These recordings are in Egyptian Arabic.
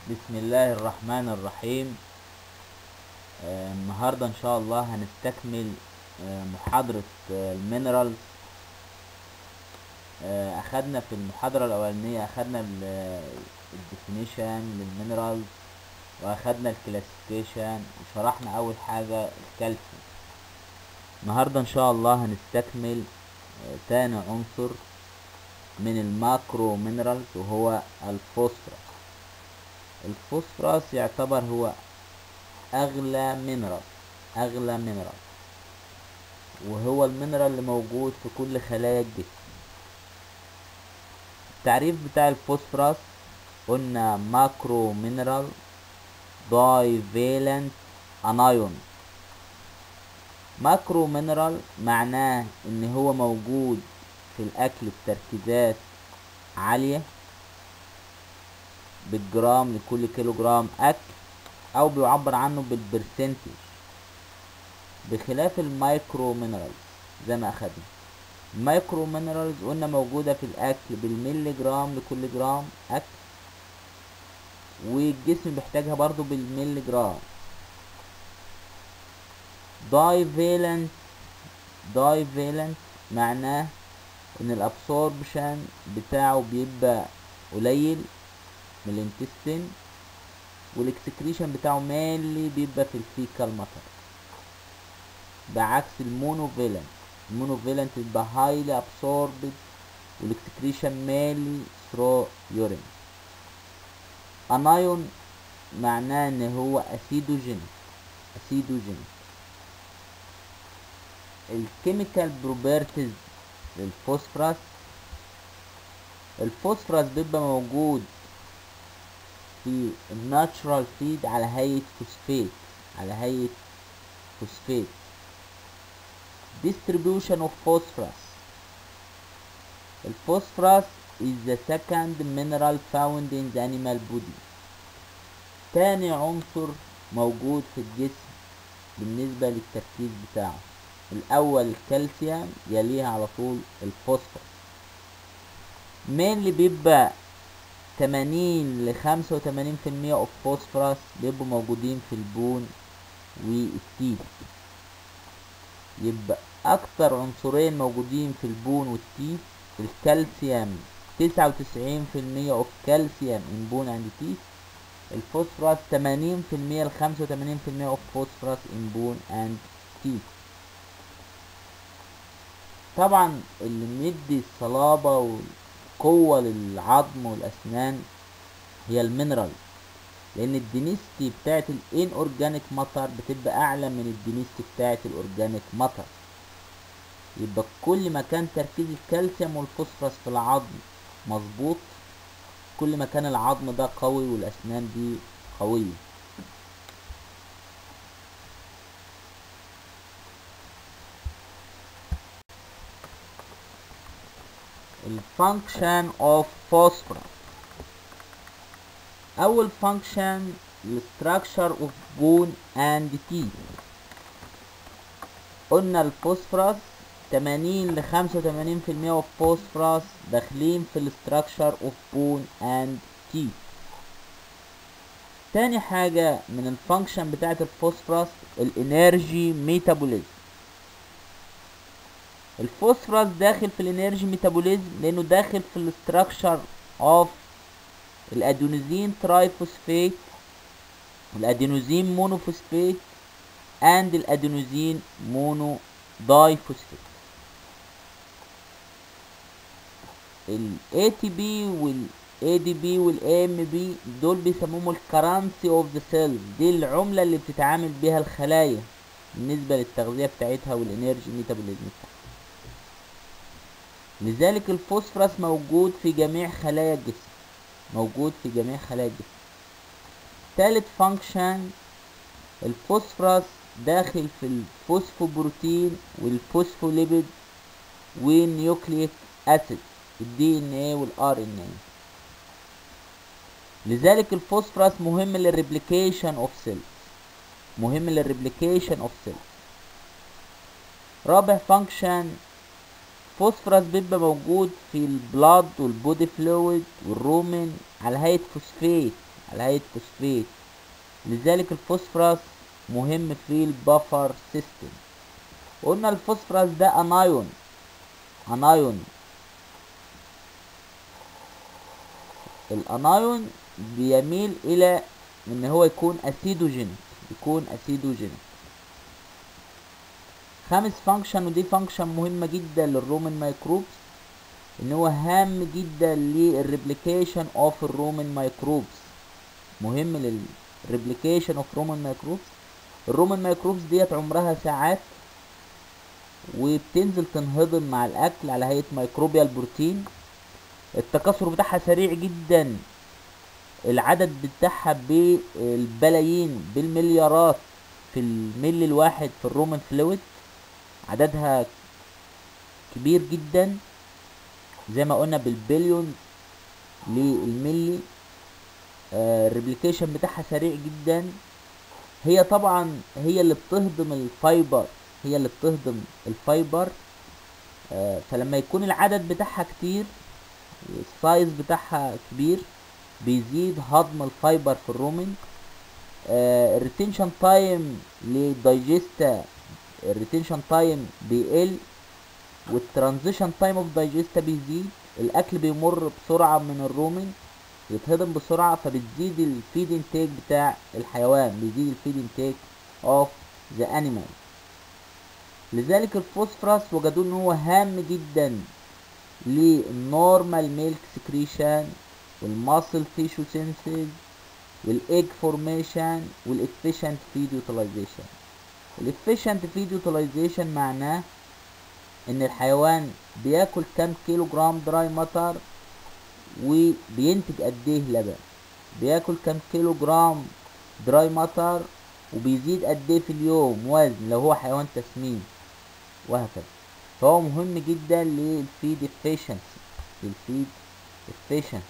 بسم الله الرحمن الرحيم آه، النهاردة إن شاء الله هنستكمل آه، محاضرة آه، المينرالز آه، أخدنا في المحاضرة الأولانية أخدنا الديفينيشن للمينرالز وأخدنا الكلاسيفيكيشن وشرحنا أول حاجة الكالسيوم النهاردة إن شاء الله هنستكمل آه، تاني عنصر من الماكرو مينرالز وهو الفوسفورس الفوسفورس يعتبر هو اغلى مينرال اغلى مينرال وهو المينرال اللي موجود في كل خلايا الجسم التعريف بتاع الفوسفورس قلنا ماكرو مينرال داي فيلنت انايون ماكرو مينرال معناه ان هو موجود في الاكل بتركيزات عاليه بالجرام لكل كيلو جرام اكل او بيعبر عنه بالبرسنتج بخلاف المايكرو مينرالز زي ما اخدنا المايكرو مينرالز قلنا موجودة في الاكل بالملي جرام لكل جرام اكل والجسم بيحتاجها برضو بالملي جرام داي فيلنت داي فيلنت معناه ان الابسوربشن بتاعه بيبقى قليل من الانتستين والاكسكريشن بتاعه مالي بيبقى في الفيكال ماتر بعكس المونوفيلنت المونوفيلنت بيبقى هايلي ابسوربد والاكسكريشن مالي ثرو يورين انايون معناه ان هو اسيدوجينيك اسيدوجينيك الكيميكال بروبرتيز للفوسفورس الفوسفورس بيبقى موجود في الناتشرال فيد على هيئة فوسفات على هيئة فوسفات distribution of phosphorus الفوسفورس is the second mineral found in the animal body تاني عنصر موجود في الجسم بالنسبة للتركيز بتاعه الأول الكالسيوم يليه على طول الفوسفورس مين اللي بيبقى تمانين لخمسة وتمانين في المية اوف فوسفورس بيبقوا موجودين في البون والتيت يبقى اكتر عنصرين موجودين في البون والتيت الكالسيوم تسعة وتسعين في المية اوف كالسيوم ان بون اند تيت الفوسفورس تمانين في المية لخمسة وتمانين في المية اوف فوسفورس ان بون اند تيت طبعا اللي مدي الصلابة وال قوة للعظم والأسنان هي المينرال لأن الدينيستي بتاعت الان اورجانيك ماتر بتبقى أعلى من الدينيستي بتاعت الأورجانيك ماتر يبقى كل ما كان تركيز الكالسيوم والفوسفورس في العظم مظبوط كل ما كان العظم ده قوي والأسنان دي قوية الفانكشن اوف phosphorus اول فانكشن الستراكشر اوف بون اند teeth قلنا الفوسفورس 80 ل 85% اوف فوسفورس داخلين في الستراكشر اوف بون اند teeth تاني حاجة من الفانكشن بتاعت الفوسفورس الانرجي ميتابوليزم الفوسفورس داخل في الانرجي ميتابوليزم لانه داخل في الاستراكشر اوف الادينوزين ترايفوسفيت الادينوزين مونوفوسفيت اند الادينوزين مونو دايفوسفيت الاي تي بي والاي دي بي والاي ام بي دول بيسموهم الكرنسي اوف ذا سيلز دي العمله اللي بتتعامل بيها الخلايا بالنسبه للتغذيه بتاعتها والانرجي ميتابوليزم بتاعتها لذلك الفوسفورس موجود في جميع خلايا الجسم موجود في جميع خلايا الجسم تالت فانكشن الفوسفورس داخل في الفوسفوبروتين والفوسفوليبيد والنيوكليك اسيد الدي ان ايه والار ان ايه لذلك الفوسفورس مهم للريبليكيشن اوف سيلز مهم للريبليكيشن اوف سيلز رابع فانكشن فوسفورس بيبقى موجود في البلاد والبودي فلويد والرومن على هيئة فوسفات على هيئة فوسفيت لذلك الفوسفورس مهم في البفر سيستم قلنا الفوسفورس ده انايون انايون الانايون بيميل الى ان هو يكون اسيدوجين يكون اسيدوجين خامس فانكشن ودي فانكشن مهمة جدا للرومان مايكروبس ان هو هام جدا للريبليكيشن اوف الرومان مايكروبس مهم للريبليكيشن اوف رومان مايكروبس الرومان مايكروبس ديت عمرها ساعات وبتنزل تنهضم مع الاكل على هيئة ميكروبيال بروتين التكاثر بتاعها سريع جدا العدد بتاعها بالبلايين بالمليارات في الملي الواحد في الرومان فلويد عددها كبير جدا زي ما قلنا بالبليون للملي آه الريبليكيشن بتاعها سريع جدا هي طبعا هي اللي بتهضم الفايبر هي اللي بتهضم الفايبر آه فلما يكون العدد بتاعها كتير السايز بتاعها كبير بيزيد هضم الفايبر في الرومن الريتنشن تايم للدايجيستا الريتنشن تايم بيقل والترانزيشن تايم اوف دايجيستا بيزيد الاكل بيمر بسرعه من الرومن يتهضم بسرعه فبتزيد الفيد انتيك بتاع الحيوان بيزيد الفيد انتيك اوف ذا انيمال لذلك الفوسفورس وجدوه ان هو هام جدا للنورمال ميلك سكريشن والماسل تيشو سينسز والايج فورميشن والافيشنت فيد يوتيلايزيشن الافيشنت فيد يوتيلايزيشن معناه ان الحيوان بياكل كام كيلو جرام دراي ماتر وبينتج قد ايه لبن بياكل كام كيلو جرام دراي ماتر وبيزيد قد ايه في اليوم وزن لو هو حيوان تسمين وهكذا فهو مهم جدا للفيد efficiency للفيد efficiency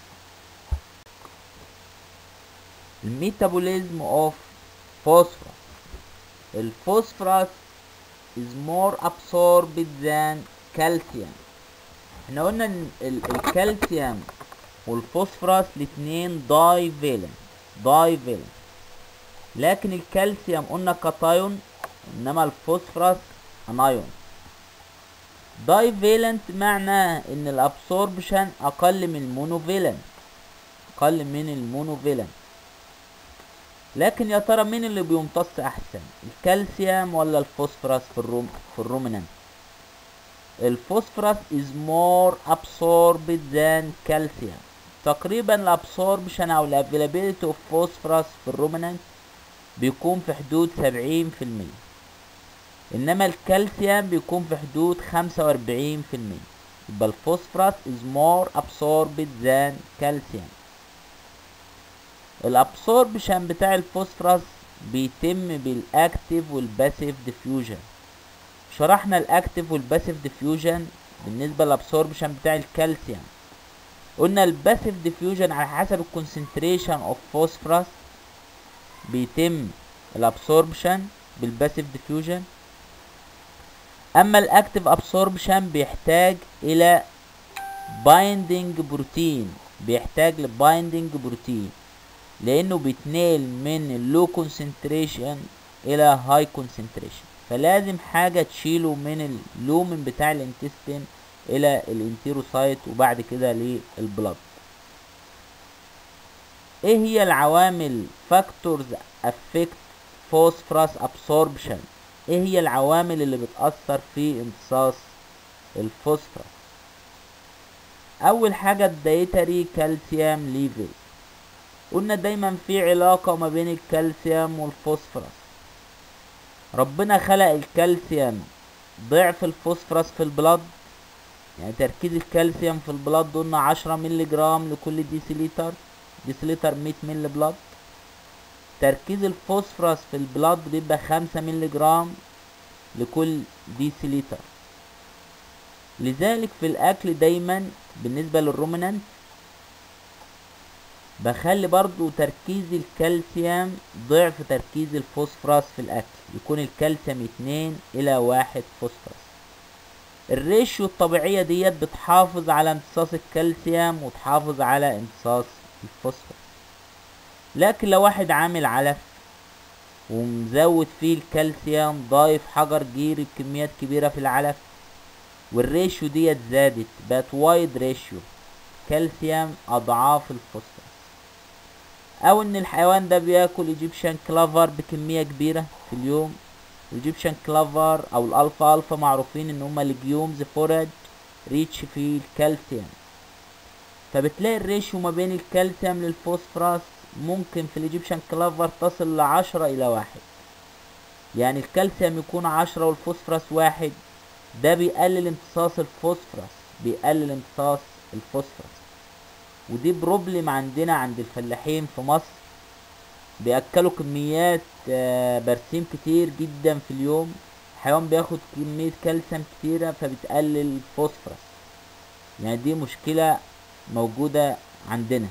الميتابوليزم اوف phosphorus الفوسفورس is more absorbed than calcium احنا قلنا ان ال- الكالسيوم والفوسفورس الاتنين داي فيلنت داي فيلنت لكن الكالسيوم قلنا كاتايون انما الفوسفورس انايون داي فيلنت معناه ان الابسوربشن اقل من المونوفيلنت اقل من المونوفيلنت لكن يا ترى مين اللي بيمتص احسن الكالسيوم ولا الفوسفورس في الروم في الرومنانت الفوسفورس is more absorbed than calcium تقريبا الابسوربشن او الافيلابيلتي اوف فوسفورس في الرومنانت بيكون في حدود سبعين في المية انما الكالسيوم بيكون في حدود خمسة واربعين في المية يبقى الفوسفورس is more absorbed than calcium الابسوربشن بتاع الفوسفورس بيتم بالاكتيف والباسيف ديفيوجن شرحنا الاكتيف والباسيف ديفيوجن بالنسبه للابسوربشن بتاع الكالسيوم قلنا الباسيف ديفيوجن على حسب الكونسنتريشن اوف فوسفورس بيتم الابسوربشن بالباسيف ديفيوجن اما الاكتيف ابسوربشن بيحتاج الى بايندينج بروتين بيحتاج لبايندينج بروتين لانه بيتنقل من اللو كونسنتريشن الى هاي كونسنتريشن فلازم حاجه تشيله من اللومن بتاع الانتستين الى الانتيروسايت وبعد كده للبلد ايه هي العوامل فاكتورز افكت فوسفورس ابسوربشن ايه هي العوامل اللي بتأثر في امتصاص الفوسفورس اول حاجه الدايتري كالسيوم ليفل قلنا دايما في علاقة ما بين الكالسيوم والفوسفورس ربنا خلق الكالسيوم ضعف الفوسفورس في البلد يعني تركيز الكالسيوم في البلد قلنا عشرة ملي جرام لكل ديسيليتر ديسيليتر مية ملي بلد تركيز الفوسفورس في البلد بيبقى خمسة ملي جرام لكل ديسيليتر لذلك في الاكل دايما بالنسبة للرومنانت بخلي برضو تركيز الكالسيوم ضعف تركيز الفوسفورس في الاكل يكون الكالسيوم اتنين الى واحد فوسفورس الريشيو الطبيعية ديت بتحافظ على امتصاص الكالسيوم وتحافظ على امتصاص الفوسفورس لكن لو واحد عامل علف ومزود فيه الكالسيوم ضايف حجر جيري بكميات كبيرة في العلف والريشيو ديت زادت بقت وايد ريشيو كالسيوم اضعاف الفوسفورس او ان الحيوان ده بياكل ايجيبشن كلافر بكمية كبيرة في اليوم الايجيبشن كلافر او الالفا الفا معروفين ان هما ليجيومز فورج ريتش في الكالسيوم فبتلاقي الريشيو ما بين الكالسيوم للفوسفورس ممكن في الايجيبشن كلافر تصل لعشرة الى واحد يعني الكالسيوم يكون عشرة والفوسفورس واحد ده بيقلل امتصاص الفوسفورس بيقلل امتصاص الفوسفورس ودي بروبلم عندنا عند الفلاحين في مصر بياكلوا كميات آه، برسيم كتير جدا في اليوم الحيوان بياخد كمية كالسيوم كتيرة فبتقلل الفوسفورس يعني دي مشكلة موجودة عندنا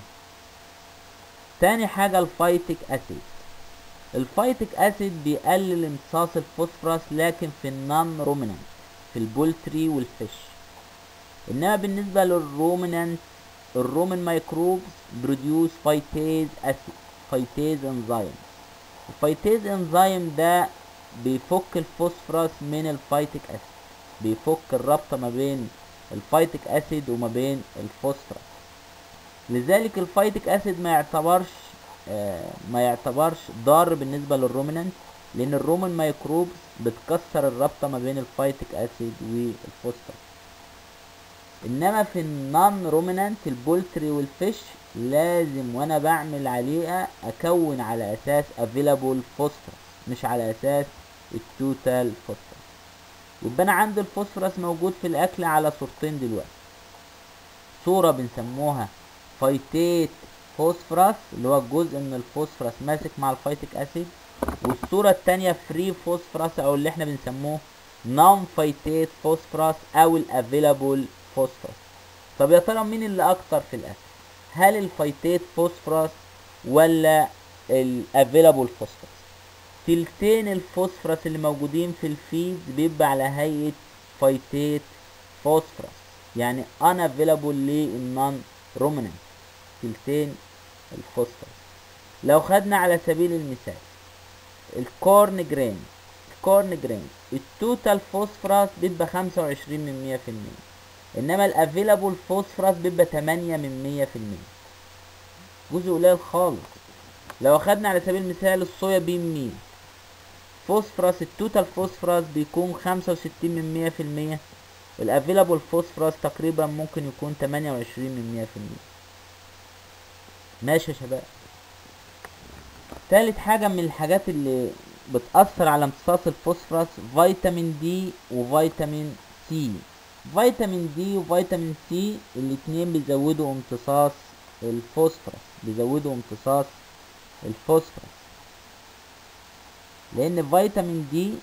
تاني حاجة الفايتك اسيد الفايتك اسيد بيقلل امتصاص الفوسفورس لكن في النون رومينانت في البولتري والفيش انما بالنسبة للرومينانت الرومن مايكروبز بروديوس فايتيز اسيد فايتيز انزيم الفايتيز انزيم ده بيفك الفوسفورس من الفايتك اسيد بيفك الرابطة ما بين الفايتك اسيد وما بين الفوسفورس لذلك الفايتك اسيد ما يعتبرش آه ما يعتبرش ضار بالنسبة للرومينانت لان الرومن مايكروبز بتكسر الرابطة ما بين الفايتك اسيد والفوسفورس انما في النون رومينانت البولتري والفيش لازم وانا بعمل عليها اكون على اساس افيلابل فوسفورس مش على اساس التوتال فوسفورس يبقى انا عندي الفوسفورس موجود في الاكل على صورتين دلوقتي صورة بنسموها فايتيت فوسفورس اللي هو الجزء من الفوسفورس ماسك مع الفايتك اسيد والصورة التانية فري فوسفورس او اللي احنا بنسموه نون فايتيت فوسفورس او الافيلابل فوسفورس طب يا ترى مين اللي اكتر في الاكل هل الفايتيت فوسفورس ولا الافيلابل فوسفورس تلتين الفوسفورس اللي موجودين في الفيد بيبقى على هيئة فايتيت فوسفورس يعني انا افيلابل للنون رومينانت تلتين الفوسفورس لو خدنا على سبيل المثال الكورن جرين الكورن جرين التوتال فوسفورس بيبقى خمسة وعشرين من مية في المية انما الافيلابل فوسفورس بيبقى تمانية من مية في المية جزء قليل خالص لو اخدنا على سبيل المثال الصويا بين ميل فوسفورس التوتال فوسفورس بيكون خمسة وستين من مية في المية الافيلابل فوسفورس تقريبا ممكن يكون تمانية وعشرين من مية في المية ماشي يا شباب تالت حاجة من الحاجات اللي بتأثر على امتصاص الفوسفورس فيتامين دي وفيتامين سي فيتامين دي وفيتامين سي الاتنين بيزودوا امتصاص الفوسفورس بيزودوا امتصاص الفوسفورس لان فيتامين دي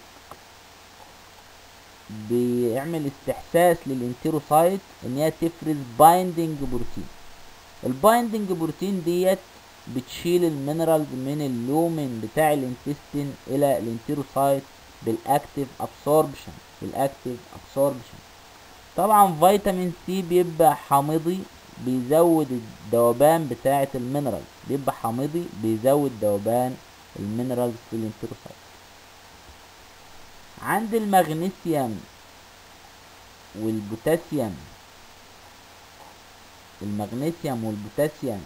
بيعمل استحساس للانتيروسايت ان هي تفرز بايندنج بروتين البايندنج بروتين ديت بتشيل المينرالز من اللومن بتاع الانتستين الى الانتيروسايت بالاكتيف ابسوربشن بالاكتيف ابسوربشن طبعا فيتامين سي بيبقى حامضي بيزود الذوبان بتاعة المينرال بيبقى حامضي بيزود ذوبان المينرالز في الانتروسايت عند المغنيسيوم والبوتاسيوم المغنيسيوم والبوتاسيوم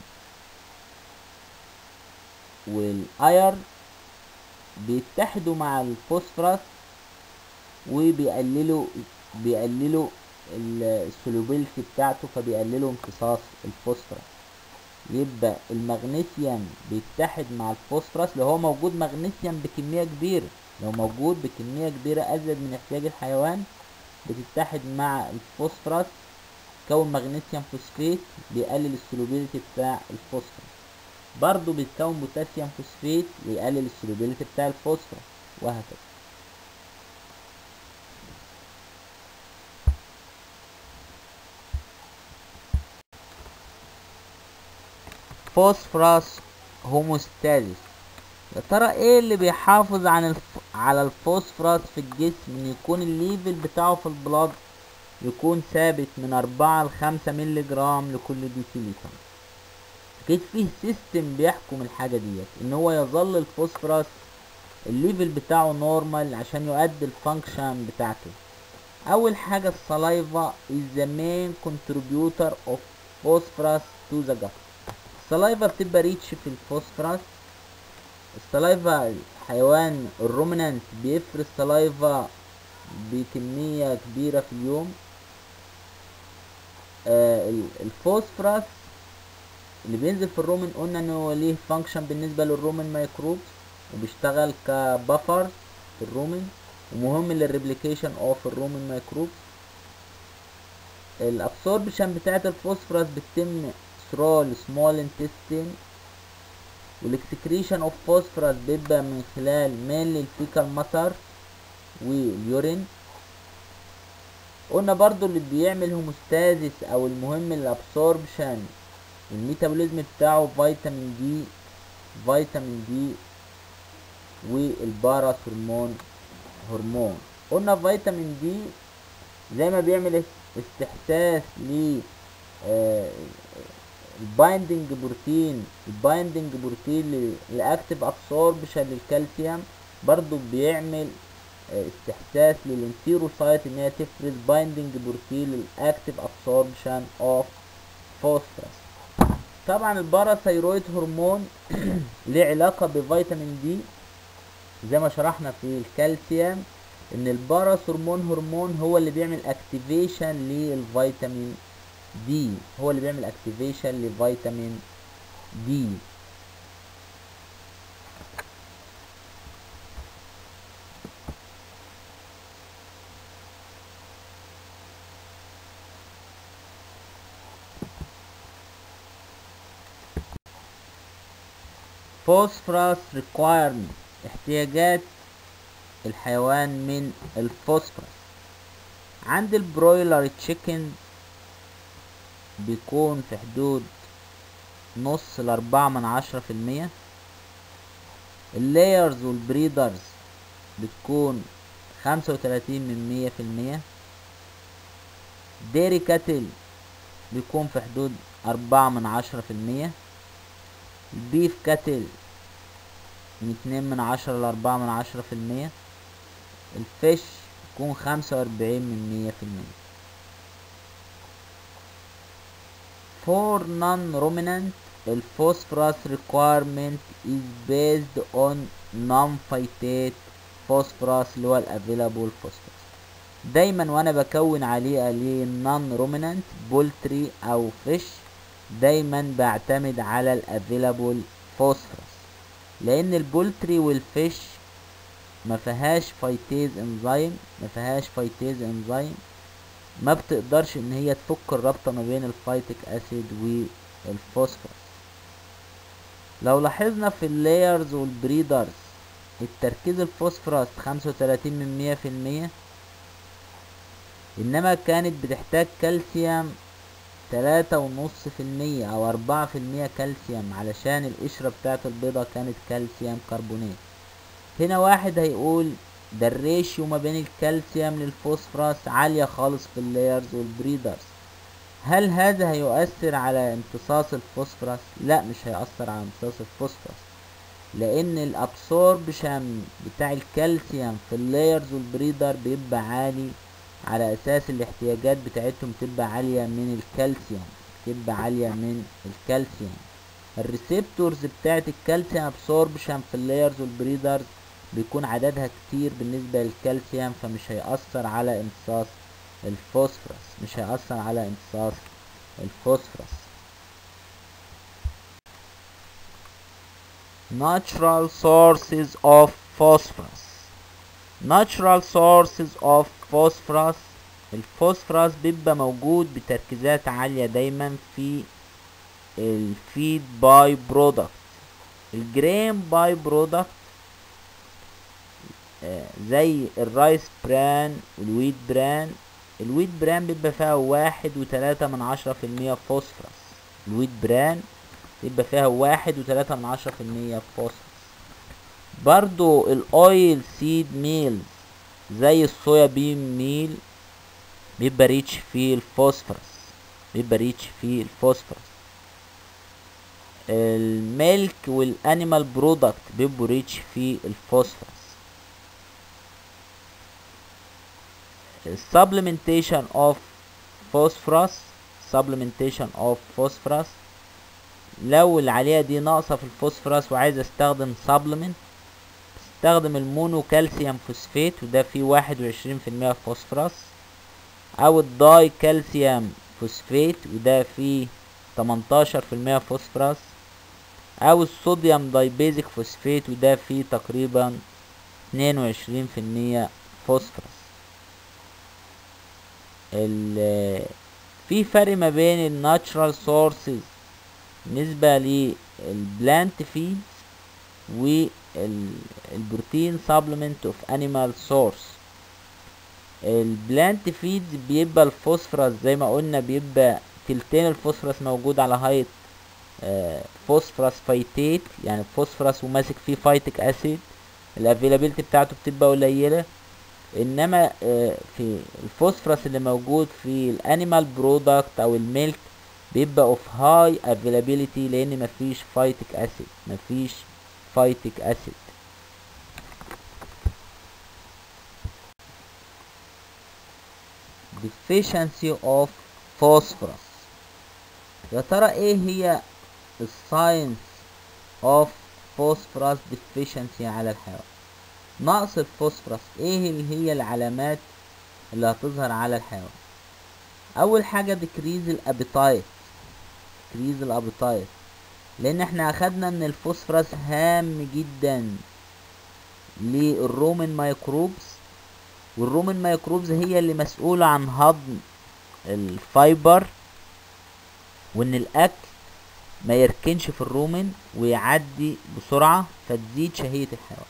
والاير بيتحدوا مع الفوسفورس وبيقللوا بيقللوا السولوبيلتي بتاعته فبيقللوا امتصاص الفوسفورس يبقى المغنيسيوم بيتحد مع الفوسفورس لو هو موجود مغنيسيوم بكمية كبيرة لو موجود بكمية كبيرة أزيد من احتياج الحيوان بتتحد مع الفوسفورس كون مغنيسيوم فوسفيت بيقلل السولوبيلتي بتاع الفوسفورس برضه بيتكون بوتاسيوم فوسفيت ويقلل السولوبيلتي بتاع الفوسفورس وهكذا فوسفورس هوموستازيس يا ترى ايه اللي بيحافظ عن الف... على الفوسفورس في الجسم ان يكون الليفل بتاعه في البلاد يكون ثابت من أربعة لخمسة مللي جرام لكل ديسيليتر اكيد فيه سيستم بيحكم الحاجه ديت ان هو يظل الفوسفورس الليفل بتاعه نورمال عشان يؤدي الفانكشن بتاعته اول حاجه السلايفا is the main contributor of phosphorus to the gut السلايفا بتبقى ريتش في الفوسفورس السلايفا الحيوان الرومنانت بيفرز سلايفا بكمية كبيرة في اليوم آه ال- الفوسفورس اللي بينزل في الرومن قلنا انه ليه فانكشن بالنسبة للرومن مايكروبس وبيشتغل كبفر في الرومن ومهم للريبليكيشن اوف الرومن مايكروبس الابسوربشن بتاعت الفوسفورس بتتم through السمول intestine والاكسكريشن اوف فوسفورس بيبقى من خلال mainly الفيكال ماتر واليورين قلنا برضو اللي بيعمل هوموستازيس او المهم الابسوربشن الميتابوليزم بتاعه فيتامين دي فيتامين دي والباراث هرمون هرمون قلنا فيتامين دي زي ما بيعمل استحساس ل البايندنج بروتين البايندنج بروتين الاكتف ابسوربشن للكالسيوم برضو بيعمل آه، استحساس للانتيروسايت ان هي تفرز بايندنج بروتين للاكتف ابسوربشن اوف فوسفورس طبعا الباراثايرويد هرمون ليه علاقة بفيتامين دي زي ما شرحنا في الكالسيوم ان الباراث هرمون هرمون هو اللي بيعمل اكتيفيشن للفيتامين دي هو اللي بيعمل اكتيفيشن لفيتامين دي phosphorus requirement احتياجات الحيوان من الفوسفورس عند البرويلر تشيكن بيكون في حدود نص لأربعة من عشرة في المية اللايرز والبريدرز بتكون خمسة وتلاتين من مية في المية ديري كاتل بيكون في حدود أربعة من عشرة في المية البيف كاتل من اتنين من عشرة لأربعة من عشرة في المية الفيش بيكون خمسة وأربعين من مية في المية For non-ruminant الفوسفورس requirement is based on non-phytate phosphorus اللي هو الافيلابل فوسفورس دايما وانا بكون عليه non ruminant بولتري او فيش دايما بعتمد على الافيلابل فوسفورس لان البولتري والفيش ما فيهاش فايتيز انزيم ما فيهاش فايتيز انزيم ما بتقدرش ان هي تفك الرابطه ما بين الفايتيك اسيد والفوسفورس لو لاحظنا في اللايرز والبريدرز التركيز الفوسفورس خمسة وتلاتين من مية في المية انما كانت بتحتاج كالسيوم تلاتة ونص في المية او اربعة في المية كالسيوم علشان القشرة بتاعت البيضة كانت كالسيوم كربونات هنا واحد هيقول ده الريشيو ما بين الكالسيوم للفوسفورس عالية خالص في اللايرز والبريدرز هل هذا هيؤثر على امتصاص الفوسفورس لا مش هيأثر على امتصاص الفوسفورس لان الابسوربشن بتاع الكالسيوم في اللايرز والبريدر بيبقى عالي على اساس الاحتياجات بتاعتهم تبقى عالية من الكالسيوم تبقى عالية من الكالسيوم الريسبتورز بتاعت الكالسيوم ابسوربشن في اللايرز والبريدرز بيكون عددها كتير بالنسبة للكالسيوم فمش هيأثر على امتصاص الفوسفورس مش هيأثر على امتصاص الفوسفورس natural sources of phosphorus natural sources of phosphorus الفوسفورس بيبقى موجود بتركيزات عالية دايما في الفيد باي برودكت الجرين باي برودكت زي الرايس بران والويت بران الويت بران بيبقى فيها واحد وتلاتة من عشرة في المية فوسفورس الويت بران بيبقى فيها واحد وتلاتة من عشرة في المية فوسفورس برضو الاويل سيد ميل زي الصويا بين ميل بيبقى ريتش فيه الفوسفورس بيبقى ريتش فيه الفوسفورس الميلك والانيمال برودكت بيبقوا ريتش في الفوسفورس supplementation of phosphorus supplementation of phosphorus لو العليقة دي ناقصة في الفوسفورس وعايز استخدم supplement استخدم المونو كالسيوم فوسفات وده فيه واحد وعشرين في المية فوسفورس او الداي كالسيوم فوسفات وده فيه تمنتاشر في المية فوسفورس او الصوديوم دايبيزك فوسفات وده فيه تقريبا اتنين وعشرين في المية فوسفورس ال- في فرق ما بين الناتشرال سورسز بالنسبة للبلانت فيدز والبروتين سبلمنت اوف انيمال سورس البلانت فيدز بيبقى الفوسفورس زي ما قلنا بيبقى تلتين الفوسفورس موجود على هايت فوسفورس فايتيت يعني الفوسفورس وماسك فيه فايتك اسيد الافيلابيلتي بتاعته بتبقى قليله انما آه، في الفوسفورس اللي موجود في الانيمال برودكت او الميلك بيبقى اوف هاي افيلابيلتي لان مفيش فايتك اسيد مفيش فايتك اسيد deficiency of phosphorus يا ترى ايه هي الساينس of phosphorus deficiency على الحيوان نقص الفوسفورس ايه اللي هي العلامات اللي هتظهر على الحيوان اول حاجة decrease الابيتايت decrease الابيتايت لان احنا اخدنا ان الفوسفورس هام جدا للرومن مايكروبس والرومن مايكروبز هي اللي مسؤولة عن هضم الفايبر وان الاكل ما يركنش في الرومن ويعدي بسرعة فتزيد شهية الحيوان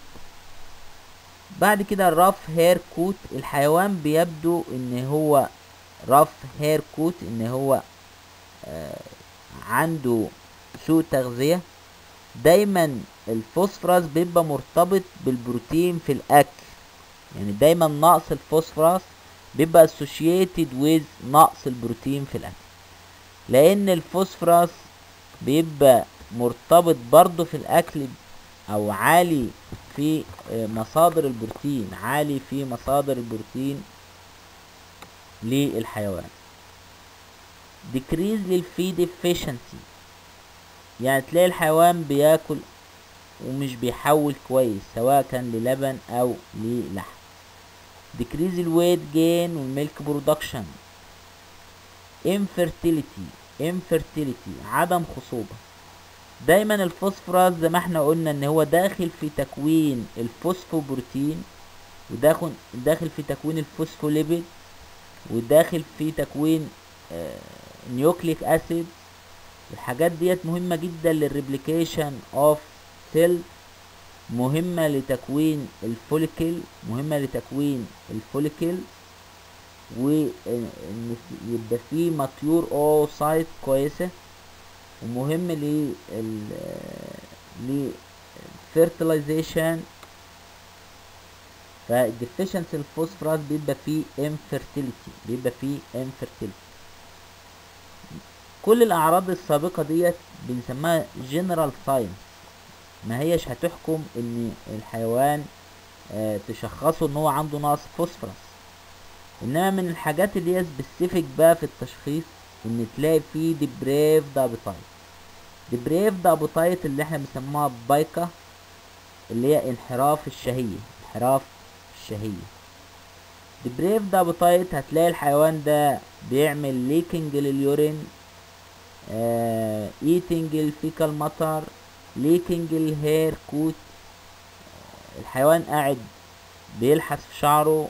بعد كده الرف هير كوت الحيوان بيبدو ان هو رف هير كوت ان هو آه عنده سوء تغذية دايما الفوسفورس بيبقى مرتبط بالبروتين في الاكل يعني دايما نقص الفوسفورس بيبقى associated with نقص البروتين في الاكل لان الفوسفورس بيبقى مرتبط برضه في الاكل او عالي في آه، مصادر البروتين عالي في مصادر البروتين للحيوان decrease للفيد efficiency يعني تلاقي الحيوان بياكل ومش بيحول كويس سواء كان للبن او للحم decrease الويت جين والميلك برودكشن infertility infertility عدم خصوبة دايما الفوسفورس زي ما احنا قلنا ان هو داخل في تكوين الفوسفوبروتين وداخل داخل في تكوين الفوسفوليبيد وداخل في تكوين نيوكليك اسيد الحاجات ديت مهمة جدا للريبليكيشن اوف سيل مهمة لتكوين الفوليكل مهمة لتكوين الفوليكل وان يبقى فيه ماتيور او سايت كويسة ومهم لل ل fertilization فالديفيشنسي الفوسفورس بيبقى فيه infertility بيبقى فيه infertility كل الاعراض السابقة ديت بنسميها general signs ما هيش هتحكم ان الحيوان آه تشخصه ان هو عنده نقص فوسفورس انما من الحاجات اللي هي سبيسيفيك بقى في التشخيص ان تلاقي فيه ديبريف دابيتايت ديبريف دابيتايت اللي احنا بنسموها بايكا اللي هي انحراف الشهية انحراف الشهية ديبريف دابيتايت هتلاقي الحيوان ده بيعمل ليكنج لليورين آه ايتنج الفيكال ماتر ليكنج الهير كوت الحيوان قاعد بيلحس في شعره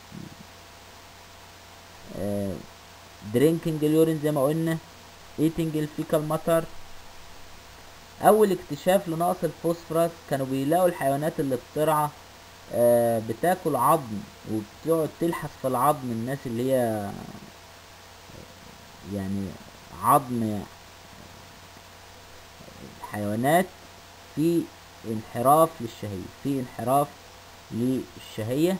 آه درينكينج اليورين زي ما قلنا ايتنج الفيكال ماتر اول اكتشاف لنقص الفوسفورس كانوا بيلاقوا الحيوانات اللي بترعى آه بتاكل عظم وبتقعد تلحس في العظم الناس اللي هي يعني عظم الحيوانات في انحراف للشهية في انحراف للشهية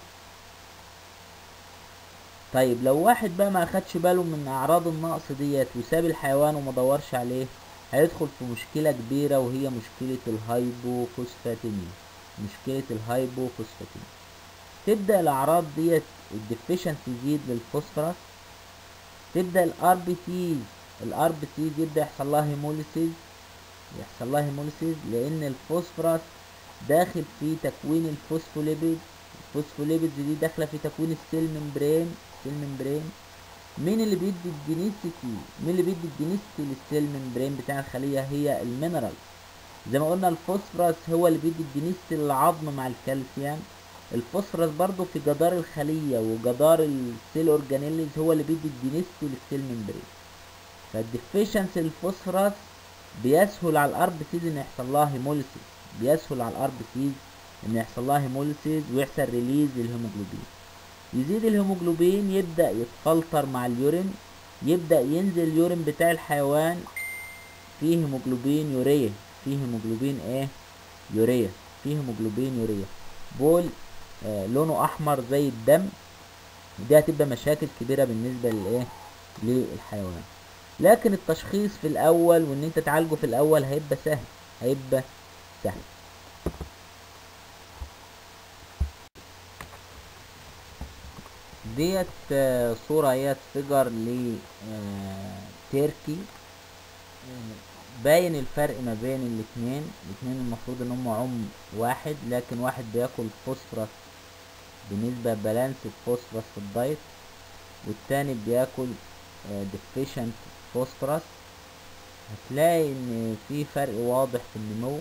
طيب لو واحد بقى ما اخدش باله من اعراض النقص ديت وساب الحيوان وما دورش عليه هيدخل في مشكلة كبيرة وهي مشكلة الهايبوفوسفاتيميا مشكلة الهايبوفوسفاتيميا تبدأ الأعراض ديت الديفيشنسي يزيد للفوسفورس تبدأ الار بي تيز الار بي تيز يبدأ يحصل لها هيموليسيز يحصل لها هيموليسيز لأن الفوسفورس داخل في تكوين الفوسفوليبيد الفوسفوليبيدز دي داخلة في تكوين السيل ممبرين السيل ممبرين مين اللي بيدي الدينيسيتي مين اللي بيدي الدينيسيتي للسيل ممبرين بتاع الخلية هي المينرال زي ما قلنا الفوسفورس هو اللي بيدي الدينيسيتي للعظم مع الكالسيوم الفوسفورس برضو في جدار الخلية وجدار السيل اورجانيلز هو اللي بيدي الدينيسيتي للسيل ممبرين فالديفيشنسي الفوسفورس بيسهل على الار بي سيز ان يحصل لها هيموليسيس بيسهل على الار بي سيز ان يحصل لها هيموليسيس ويحصل ريليز للهيموجلوبين يزيد الهيموجلوبين يبدأ يتفلتر مع اليورين يبدأ ينزل اليورين بتاع الحيوان فيه هيموجلوبين يوريا فيه هيموجلوبين ايه يوريا فيه هيموجلوبين يوريا بول آه لونه احمر زي الدم ودي هتبقى مشاكل كبيرة بالنسبة للايه للحيوان لكن التشخيص في الاول وان انت تعالجه في الاول هيبقى سهل هيبقى سهل ديت آه، صورة هي فيجر لتركي باين الفرق ما بين الاتنين الاتنين المفروض ان هم عم واحد لكن واحد بياكل فوسفورس بنسبة بالانس فوسفورس في الدايت والتاني بياكل ديفيشنت فوسفورس هتلاقي ان في فرق واضح في النمو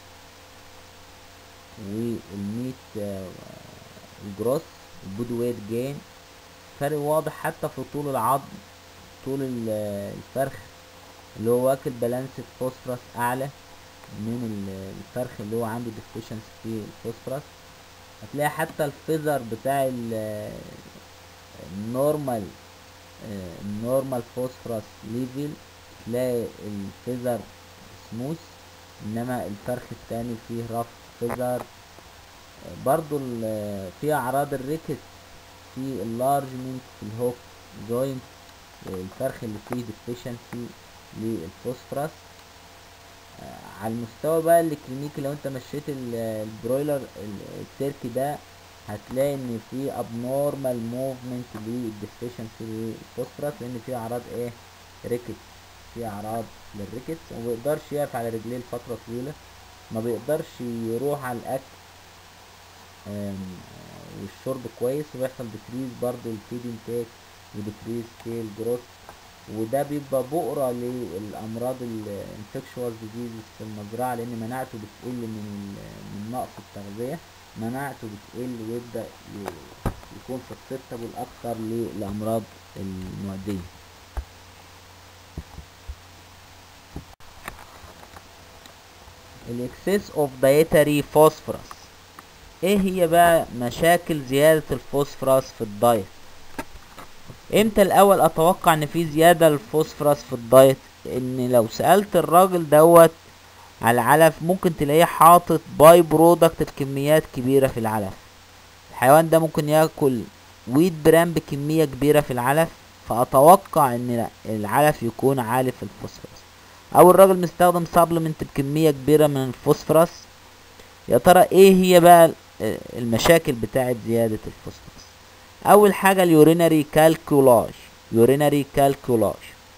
والميت آه، الجروس البودي ويت جين فرق واضح حتى في طول العظم طول ال- الفرخ اللي هو واكل بالانس فوسفورس اعلى من ال- الفرخ اللي هو عنده ديفيشنس في الفوسفورس هتلاقي حتى الفيزر بتاع ال- النورمال آه، النورمال فوسفورس ليفل تلاقي الفيزر سموث انما الفرخ التاني فيه رف فيزر برضو ال- في اعراض الريكت في اللارجمنت في الهوك جوينت الفرخ اللي فيه ديفيشنسي للفوسفورس آه، على المستوى بقى الكلينيكي لو انت مشيت ال- البرويلر ال- التركي ده هتلاقي ان في abnormal movement للديفيشنسي للفوسفورس لان في اعراض ايه ريكت في اعراض للريكتس وما بيقدرش يقف على رجليه لفتره طويله ما بيقدرش يروح على الاكل آم، والشرب كويس وبيحصل ديكريز برضو الفيد انتاك وديكريز في الجروث وده بيبقى بؤرة للأمراض الانفكشوال ديزيزز في المزرعة لأن مناعته بتقل من ال- من نقص التغذية مناعته بتقل ويبدأ ي- يكون susceptible أكتر للأمراض المعدية الاكسس اوف dietary phosphorus ايه هي بقى مشاكل زيادة الفوسفورس في الدايت امتى الاول اتوقع ان في زيادة للفوسفورس في الدايت ان لو سألت الراجل دوت على العلف ممكن تلاقيه حاطط باي برودكت بكميات كبيرة في العلف الحيوان ده ممكن ياكل ويت برام بكمية كبيرة في العلف فاتوقع ان لا العلف يكون عالي في الفوسفورس او الراجل مستخدم سبلمنت بكمية كبيرة من الفوسفورس يا ترى ايه هي بقى ال- المشاكل بتاعت زيادة الفوسفورس اول حاجة اليورينري كالكولاج يورينري كالكولاج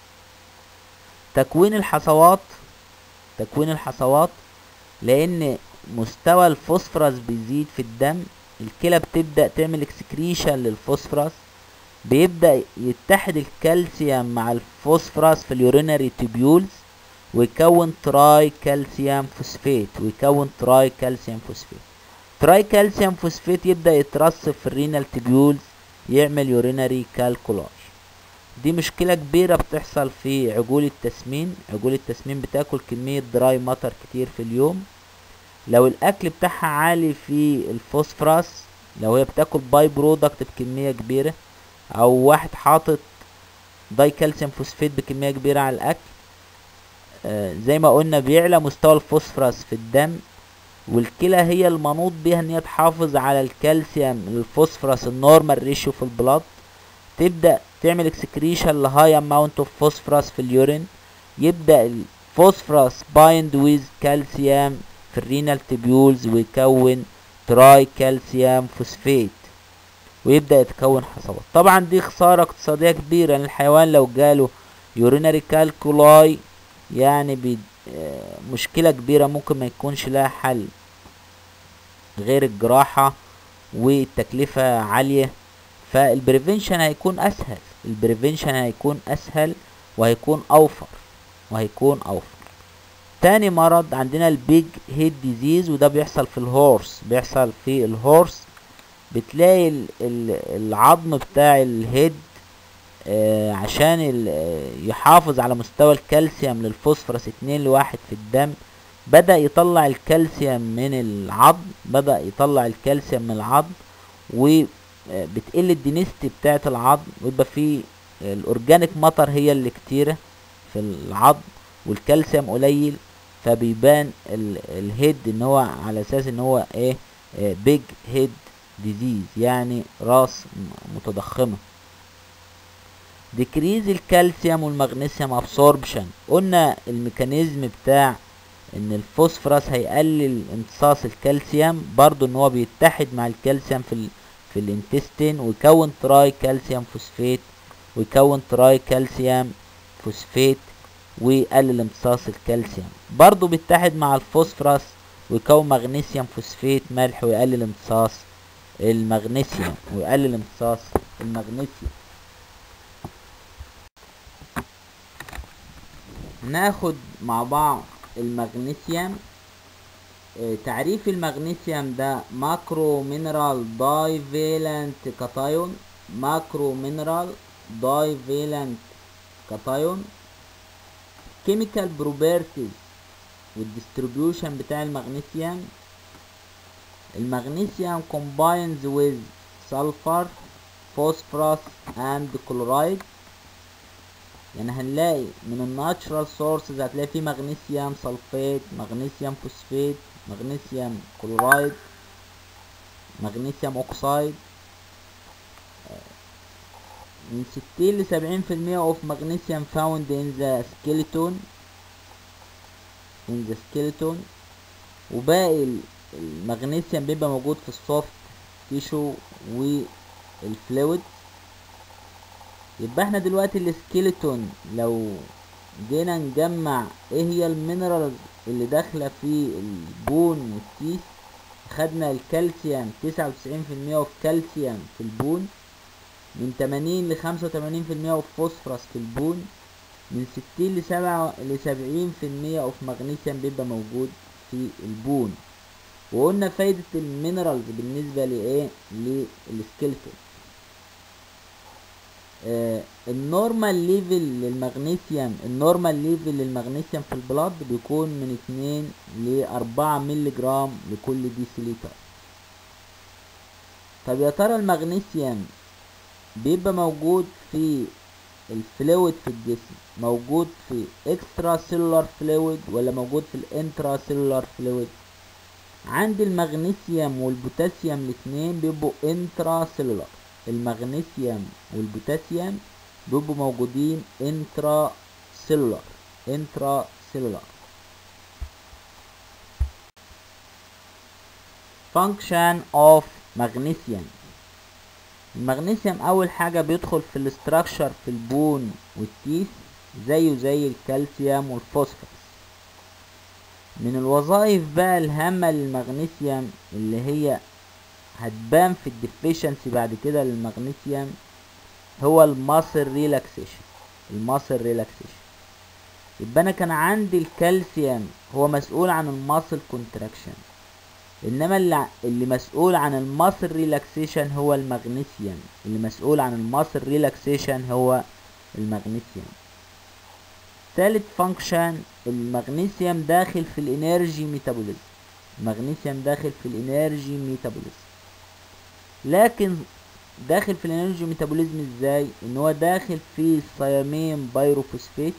تكوين الحصوات تكوين الحصوات لان مستوى الفوسفورس بيزيد في الدم الكلى بتبدأ تعمل اكسكريشن للفوسفورس بيبدأ يتحد الكالسيوم مع الفوسفورس في اليورينري تيبيولز ويكون تراي كالسيوم فوسفات ويكون تراي كالسيوم فوسفات تراي كالسيوم فوسفات يبدأ يترسب في الرينال تيبيولز يعمل يورينري كالكولاج دي مشكلة كبيرة بتحصل في عجول التسمين عجول التسمين بتاكل كمية دراي ماتر كتير في اليوم لو الاكل بتاعها عالي في الفوسفورس لو هي بتاكل باي برودكت بكمية كبيرة او واحد حاطط داي كالسيوم فوسفات بكمية كبيرة على الاكل آه، زي ما قلنا بيعلى مستوى الفوسفورس في الدم والكلى هي المنوط بيها ان هي تحافظ على الكالسيوم الفوسفورس النورمال ريشيو في البلاد تبدا تعمل اكسكريشن لهاي اماونت اوف فوسفورس في اليورين يبدا الفوسفورس بايند ويز كالسيوم في الرينال تيبيولز ويكون تراي كالسيوم فوسفيت ويبدأ يتكون حصوات طبعا دي خسارة اقتصادية كبيرة لأن الحيوان لو جاله يورينري كالكولاي يعني بي آه، مشكلة كبيرة ممكن ما يكونش لها حل غير الجراحة والتكلفة عالية فالبريفنشن هيكون اسهل البريفنشن هيكون اسهل وهيكون اوفر وهيكون اوفر تاني مرض عندنا البيج هيد ديزيز وده بيحصل في الهورس بيحصل في الهورس بتلاقي ال- ال- العظم بتاع الهيد آه، عشان ال- آه، يحافظ على مستوى الكالسيوم للفوسفورس اتنين لواحد في الدم بدأ يطلع الكالسيوم من العظم بدأ يطلع الكالسيوم من العظم وبتقل الدينستي بتاعة العظم ويبقى في الأورجانيك ماتر هي اللي كتيرة في العظم والكالسيوم قليل فبيبان ال- الهيد ان هو على اساس ان هو ايه بيج هيد ديزيز يعني راس م- متضخمة ديكريز الكالسيوم والمغنيسيوم ابسوربشن قلنا الميكانيزم بتاع ان الفوسفورس هيقلل امتصاص الكالسيوم برضو ان هو بيتحد مع الكالسيوم في ال في الانتستين ويكون تراي كالسيوم فوسفيت ويكون تراي كالسيوم فوسفيت ويقلل امتصاص الكالسيوم برضو بيتحد مع الفوسفورس ويكون مغنيسيوم فوسفيت ملح ويقلل امتصاص المغنيسيوم ويقلل امتصاص المغنيسيوم ناخد مع بعض المغنيسيوم آه، تعريف المغنيسيوم ده ماكرو مينرال داي فيلنت كاتايون ماكرو مينرال داي فيلنت كاتايون كيميكال بروبرتيز والديستريبيوشن بتاع المغنيسيوم المغنيسيوم combines with sulfur phosphorus and chloride يعني هنلاقي من الناتشرال سورسز هتلاقي فيه مغنيسيوم سلفيت مغنيسيوم فوسفيت مغنيسيوم كلورايد مغنيسيوم اوكسايد من ستين لسبعين في المية of magnesium found in the skeleton in the skeleton وباقي ال- المغنيسيوم بيبقى موجود في السوفت تيشو والفلويد يبقى احنا دلوقتي السكيلتون لو جينا نجمع ايه هي المينرالز اللي داخلة في البون والتيس خدنا الكالسيوم تسعة وتسعين في المية اوف كالسيوم في البون من تمانين لخمسة وتمانين في المية اوف فوسفورس في البون من ستين لسبعة لسبعين في المية اوف مغنيسيوم بيبقى موجود في البون وقلنا فايدة المينرالز بالنسبة لإيه للسكيلتون آه النورمال ليفل للمغنيسيوم النورمال ليفل للمغنيسيوم في البلاد بيكون من اتنين لأربعة مللي جرام لكل ديسيليتر طب يا ترى المغنيسيوم بيبقى موجود في الفلويد في الجسم موجود في اكسترا سيلولار فلويد ولا موجود في الانترا سيلولار فلويد عند المغنيسيوم والبوتاسيوم الاثنين بيبقوا انترا سيلولار المغنيسيوم والبوتاسيوم بيبقوا موجودين انترا سيلولار انترا سيلولار function of magnesium المغنيسيوم اول حاجة بيدخل في الاستراكشر في البون والتيث زيه زي الكالسيوم والفوسفورس من الوظائف بقى الهامة للمغنيسيوم اللي هي هتبان في الديفيشنسي بعد كده للمغنيسيوم هو الماسل ريلاكسيشن الماسل ريلاكسيشن يبقى انا كان عندي الكالسيوم هو مسؤول عن الماسل كونتراكشن انما اللي, اللي مسؤول عن الماسل ريلاكسيشن هو المغنيسيوم اللي مسؤول عن الماسل ريلاكسيشن هو المغنيسيوم ثالث فانكشن المغنيسيوم داخل في الانرجي ميتابوليزم المغنيسيوم داخل في الانرجي ميتابوليزم لكن داخل في الانرجي ميتابوليزم ازاي ان هو داخل في الثيامين بايروفوسفيت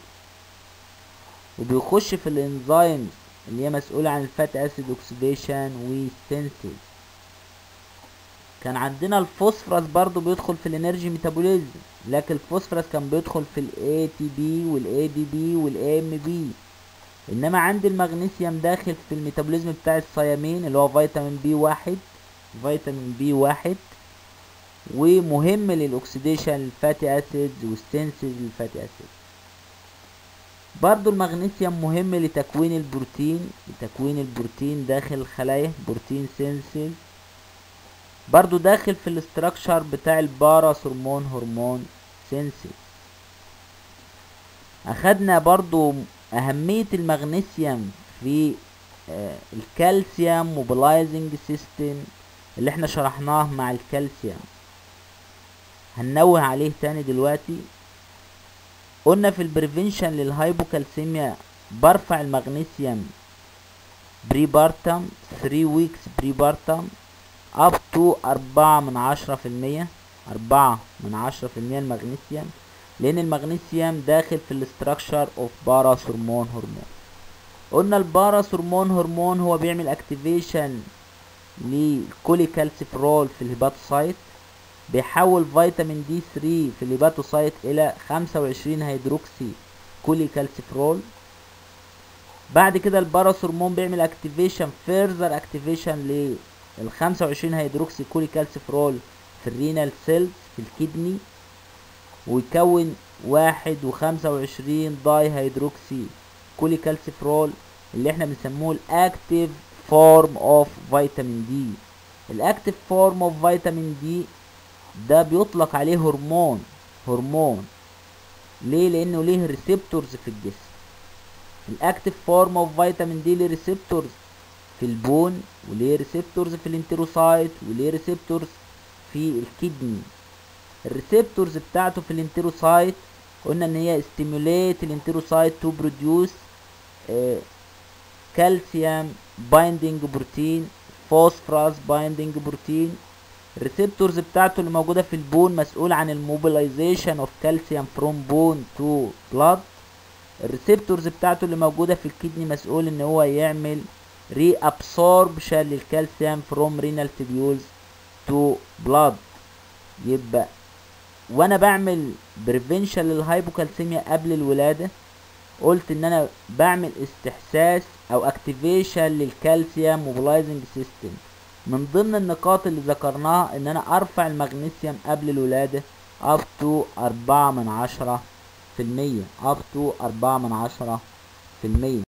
وبيخش في الانزيمز اللي هي مسؤولة عن الفات اسيد اوكسيديشن وسينثيز كان عندنا الفوسفورس برضو بيدخل في الانرجي ميتابوليزم لكن الفوسفورس كان بيدخل في الاي تي بي والاي دي بي والاي ام بي انما عندي المغنيسيوم داخل في الميتابوليزم بتاع الصيامين اللي هو فيتامين بي واحد فيتامين بي واحد ومهم للاكسيديشن للفاتي اسيدز والسنسز للفاتي اسيدز برضو المغنيسيوم مهم لتكوين البروتين لتكوين البروتين داخل الخلايا بروتين سينسز برضو داخل في الاستراكشر بتاع الباراس هرمون هرمون سينسز اخدنا برضو اهمية المغنيسيوم في آه، الكالسيوم موبلايزنج سيستم اللي احنا شرحناه مع الكالسيوم هننوه عليه تاني دلوقتي قلنا في البريفنشن للهايبوكالسيميا برفع المغنيسيوم بري بارتم 3 ويكس بري بارتم اب تو أربعة من عشرة في المية أربعة من عشرة في المية المغنيسيوم لأن المغنيسيوم داخل في الاستراكشر اوف باراس هرمون هرمون قلنا الباراس هرمون هرمون هو بيعمل اكتيفيشن للكوليكالسيفرول في الهيباتوسايت بيحول فيتامين دي 3 في الهيباتوسايت الى 25 هيدروكسي كوليكالسيفرول بعد كده الباراس هرمون بيعمل اكتيفيشن فيرذر اكتيفيشن لل 25 هيدروكسي كوليكالسيفرول في الرينال سيلز في الكدني ويكون واحد وخمسة وعشرين داي هيدروكسي كوليكالسيفرول اللي احنا بنسموه الاكتيف فورم اوف فيتامين دي الاكتيف فورم اوف فيتامين دي ده بيطلق عليه هرمون هرمون ليه لانه ليه ريسبتورز في الجسم الاكتيف فورم اوف فيتامين دي ليه ريسبتورز في البون وليه ريسبتورز في الانتروسايت وليه ريسبتورز في الكدني الريسبتورز بتاعته في الانتروسايت قلنا ان هي ستيموليت الانتروسايت تو بروديوس كالسيوم بايندينج بروتين فوسفراس بايندينج بروتين الريسبتورز بتاعته اللي موجوده في البون مسؤول عن الموبيلايزيشن اوف كالسيوم فروم بون تو بلاد الريسبتورز بتاعته اللي موجوده في الكدني مسؤول ان هو يعمل ري ابسوربشن للكالسيوم فروم رينال تبيولز تو بلاد يبقى وانا بعمل بريفنشن للهايبوكالسيميا قبل الولاده قلت ان انا بعمل استحساس او اكتيفيشن للكالسيوم موبلايزنج سيستم من ضمن النقاط اللي ذكرناها ان انا ارفع المغنيسيوم قبل الولادة up to أربعة من عشرة في المية up to أربعة من عشرة في المية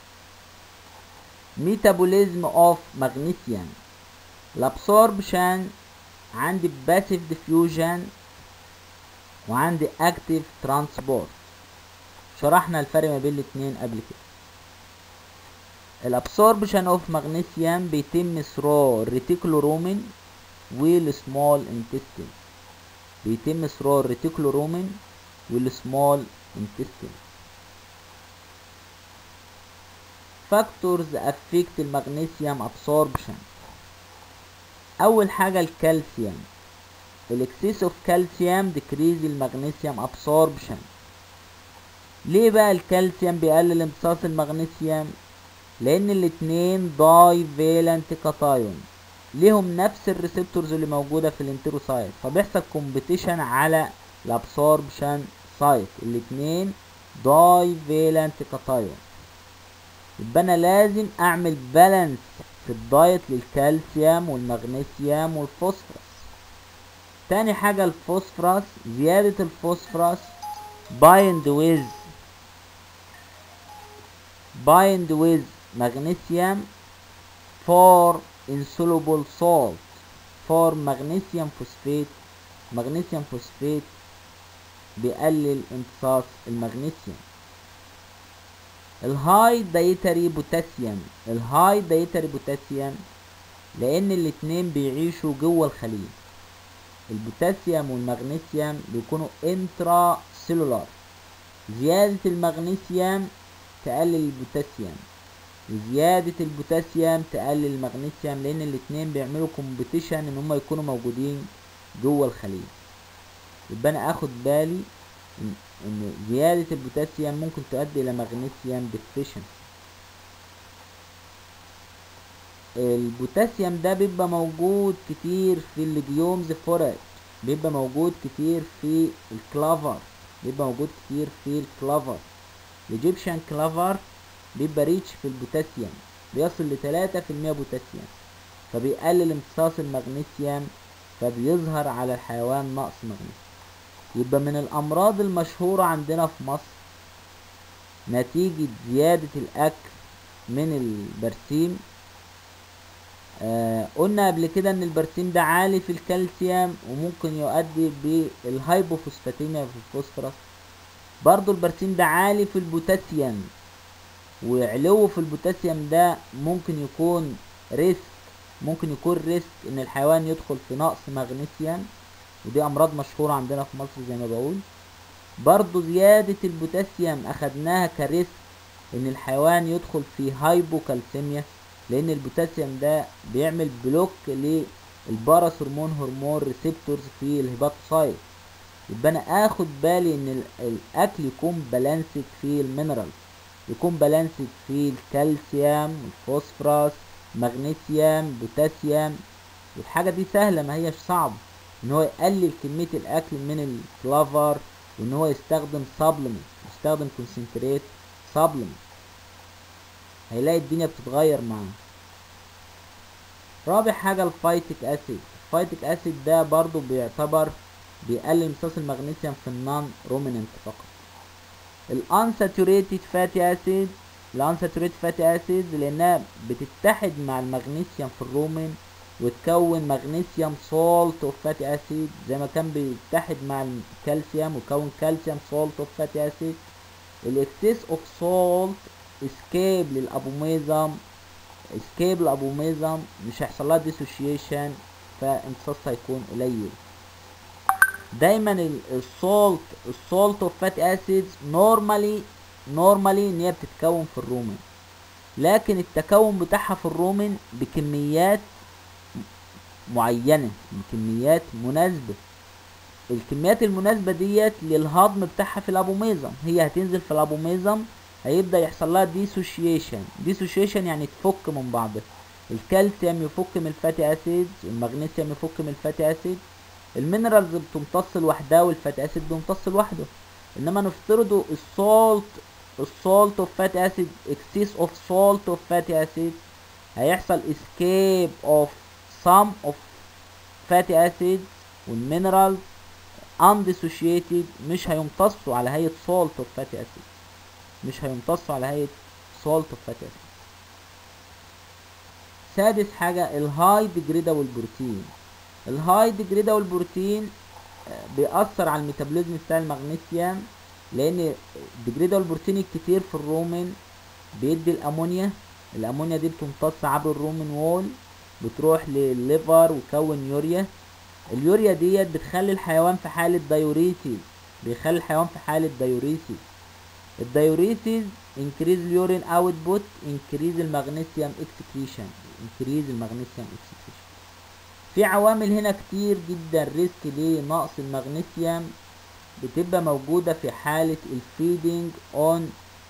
ميتابوليزم اوف مغنيسيوم الابسوربشن عندي باسيف ديفيوجن وعندي اكتيف ترانسبورت شرحنا الفرق ما بين الاتنين قبل كده الابسوربشن اوف مغنيسيوم بيتم ثرو الريتيكولورومين والسمول انتستين بيتم ثرو الريتيكولورومين والسمول انتستين فاكتورز افكت المغنيسيوم ابسوربشن اول حاجه الكالسيوم الاكسيس اوف كالسيوم ديكريز المغنيسيوم ابسوربشن ليه بقى الكالسيوم بيقلل امتصاص المغنيسيوم لان الاتنين داي فيلنت كاتايون ليهم نفس الريسبتورز اللي موجوده في الانتروسايت فبيحصل كومبيتيشن على الابسوربشن سايت الاتنين داي فيلنت كاتايون يبقى انا لازم اعمل بالانس في الدايت للكالسيوم والمغنيسيوم والفوسفورس تاني حاجة الفوسفورس زيادة الفوسفورس بايند ويز bind with magnesium for insoluble salt for magnesium phosphate magnesium phosphate بيقلل امتصاص المغنيسيوم الهاي دايتري بوتاسيوم الهاي دايتري بوتاسيوم لان الاتنين بيعيشوا جوه الخلية البوتاسيوم والمغنيسيوم بيكونوا انترا سيلولار زيادة المغنيسيوم تقلل البوتاسيوم وزيادة البوتاسيوم تقلل المغنيسيوم لان الاتنين بيعملوا كومبيتيشن ان هما يكونوا موجودين جوه الخلية يبقى انا اخد بالي ان إن زيادة البوتاسيوم ممكن تؤدي الى مغنيسيوم ديفيشن البوتاسيوم ده بيبقى موجود كتير في الليجيومز فورج بيبقى موجود كتير في الكلافر بيبقى موجود كتير في الكلافر الايجيبشن كلافر بيبقى ريتش في البوتاسيوم بيصل لتلاتة في المية بوتاسيوم فبيقلل امتصاص المغنيسيوم فبيظهر على الحيوان نقص مغنيسيوم يبقى من الأمراض المشهورة عندنا في مصر نتيجة زيادة الأكل من البرسيم آه قلنا قبل كده ان البرسيم ده عالي في الكالسيوم وممكن يؤدي بالهايبوفوسفاتيميا في الفوسفورس برضو البرسيم ده عالي في البوتاسيوم وعلوه في البوتاسيوم ده ممكن يكون ريسك ممكن يكون ريسك ان الحيوان يدخل في نقص مغنيسيوم ودي امراض مشهورة عندنا في مصر زي ما بقول برضو زيادة البوتاسيوم اخدناها كريسك ان الحيوان يدخل في هايبوكالسيميا لان البوتاسيوم ده بيعمل بلوك للباراث هرمون هرمون ريسبتورز في الهيباتوسايت يبقى انا اخد بالي ان الاكل يكون بالانسد في المينرال يكون بالانسد في الكالسيوم الفوسفورس مغنيسيوم بوتاسيوم والحاجة دي سهلة ما هيش صعب ان هو يقلل كمية الاكل من الكلافر وان هو يستخدم سبلمنت يستخدم كونسنتريت سبلمنت هيلاقي الدنيا بتتغير معاه رابع حاجة الفايتك اسيد الفايتك اسيد ده برضو بيعتبر بيقلل امتصاص المغنيسيوم في النون روميننت فقط الانساتوريتد فاتي اسيد الانساتوريتد فاتي اسيد لانها بتتحد مع المغنيسيوم في الرومين وتكون مغنيسيوم سولت اوف فاتي اسيد زي ما كان بيتحد مع الكالسيوم وكون كالسيوم سولت اوف فاتي اسيد الاكسس اوف سولت اسكيب للابوميزم اسكيب للابوميزم مش هيحصل لها ديسوشيشن فامتصاصها هيكون قليل دايما السولت السولت اوف فات اسيدز نورمالي نورمالي ان هي بتتكون في الرومن لكن التكون بتاعها في الرومن بكميات معينة بكميات مناسبة الكميات المناسبة ديت للهضم بتاعها في الابوميزم هي هتنزل في الابوميزم هيبدأ يحصل لها ديسوشيشن ديسوشيشن يعني تفك من بعضها الكالسيوم يفك من الفاتي اسيد المغنيسيوم يفك من الفاتي اسيد المينرالز بتمتص لوحدها والفاتي اسيد بيمتص لوحده انما نفترضوا السولت السولت اوف فاتي اسيد اكسيس اوف سولت اوف فاتي اسيد هيحصل اسكيب اوف سم اوف فاتي اسيد والمينرالز undissociated مش هيمتصوا على هيئة سولت اوف فاتي اسيد مش هيمتصوا على هيئة سولت اوف فاتي اسيد سادس حاجة الهاي ديجريدابل بروتين الهاي ديجريدابل بروتين بيأثر على الميتابوليزم بتاع المغنيسيوم لان الديجريدابل بروتين الكتير في الرومن بيدي الامونيا الامونيا دي بتمتص عبر الرومن وول بتروح للليفر وكون يوريا اليوريا ديت بتخلي الحيوان في حالة دايوريسيس بيخلي الحيوان في حالة دايوريسيس الدايوريسيس انكريز اليورين اوتبوت انكريز المغنيسيوم اكسكريشن انكريز المغنيسيوم اكسكريشن في عوامل هنا كتير جدا ريسك لنقص المغنيسيوم بتبقى موجودة في حالة الفيدنج اون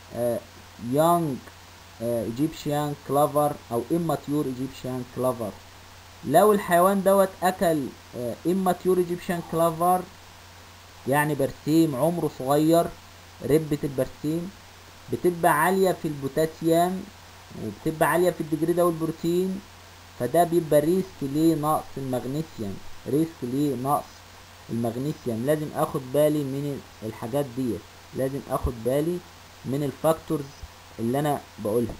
يونج ايجيبشيان كلافر او immature ايجيبشيان كلافر لو الحيوان دوت اكل immature ايجيبشيان كلافر يعني برسيم عمره صغير ربة البرسيم بتبقى عالية في البوتاسيوم وبتبقى عالية في الدجريدا والبروتين فده بيبقى ريسك لنقص المغنيسيوم ريسك لنقص المغنيسيوم لازم اخد بالي من الحاجات ديت لازم اخد بالي من الفاكتورز اللي انا بقولها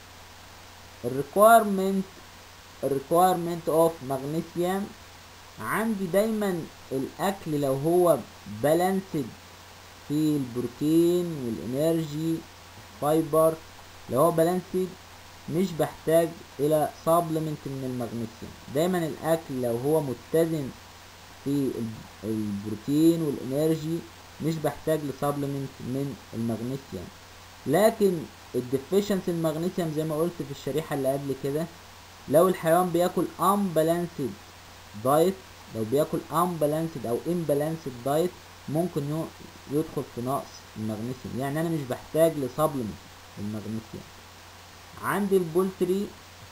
الريكويرمنت الريكويرمنت اوف مغنيسيوم عندي دايما الاكل لو هو بالانسد في البروتين والانرجي الفايبر لو هو بالانسد مش بحتاج الى سبلمنت من المغنيسيوم دايما الاكل لو هو متزن في البروتين والانرجي مش بحتاج لسبلمنت من المغنيسيوم لكن الديفيشنسي المغنيسيوم زي ما قلت في الشريحة اللي قبل كده لو الحيوان بياكل unbalanced دايت لو بياكل unbalanced او imbalanced دايت ممكن يدخل في نقص المغنيسيوم يعني انا مش بحتاج لسبلمنت المغنيسيوم عندي البولتري